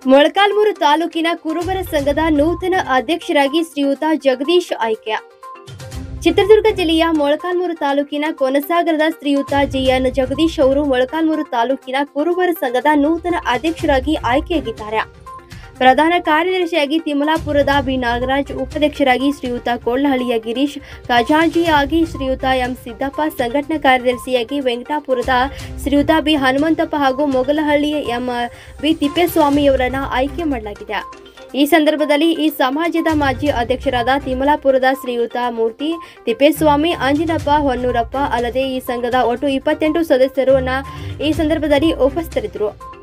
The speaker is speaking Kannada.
ಮೊಳಕಾಲ್ಮೂರು ತಾಲೂಕಿನ ಕುರುಬರ ಸಂಘದ ನೂತನ ಅಧ್ಯಕ್ಷರಾಗಿ ಶ್ರೀಯುತ ಜಗದೀಶ್ ಆಯ್ಕೆ ಚಿತ್ರದುರ್ಗ ಜಿಲ್ಲೆಯ ಮೊಳಕಾಲ್ಮೂರು ತಾಲೂಕಿನ ಕೊನಸಾಗರದ ಶ್ರೀಯುತ ಜಿಎನ್ ಜಗದೀಶ್ ಅವರು ಮೊಳಕಾಲ್ಮೂರು ತಾಲೂಕಿನ ಕುರುಬರ ಸಂಘದ ನೂತನ ಅಧ್ಯಕ್ಷರಾಗಿ ಆಯ್ಕೆಯಾಗಿದ್ದಾರೆ ಪ್ರಧಾನ ಕಾರ್ಯದರ್ಶಿಯಾಗಿ ತಿಮಲಾಪುರದ ಬಿ ನಾಗರಾಜ್ ಉಪಾಧ್ಯಕ್ಷರಾಗಿ ಶ್ರೀಯುತ ಕೊಳ್ಳಹಳ್ಳಿಯ ಗಿರೀಶ್ ಖಜಾಂಚಿಯಾಗಿ ಶ್ರೀಯುತ ಎಂ ಸಿದ್ದಪ್ಪ ಸಂಘಟನಾ ಕಾರ್ಯದರ್ಶಿಯಾಗಿ ವೆಂಕಟಾಪುರದ ಶ್ರೀಯುತ ಬಿ ಹನುಮಂತಪ್ಪ ಹಾಗೂ ಮೊಗಲಹಳ್ಳಿಯ ಎಂ ವಿ ತಿಪ್ಪೇಸ್ವಾಮಿಯವರನ್ನ ಆಯ್ಕೆ ಮಾಡಲಾಗಿದೆ ಈ ಸಂದರ್ಭದಲ್ಲಿ ಈ ಸಮಾಜದ ಮಾಜಿ ಅಧ್ಯಕ್ಷರಾದ ತಿಮಲಾಪುರದ ಶ್ರೀಯುತ ಮೂರ್ತಿ ತಿಪ್ಪೇಸ್ವಾಮಿ ಅಂಜಿನಪ್ಪ ಹೊನ್ನೂರಪ್ಪ ಅಲ್ಲದೆ ಈ ಸಂಘದ ಒಟ್ಟು ಇಪ್ಪತ್ತೆಂಟು ಸದಸ್ಯರು ನ ಈ ಸಂದರ್ಭದಲ್ಲಿ ಉಪಸ್ಥಿತರಿದ್ದರು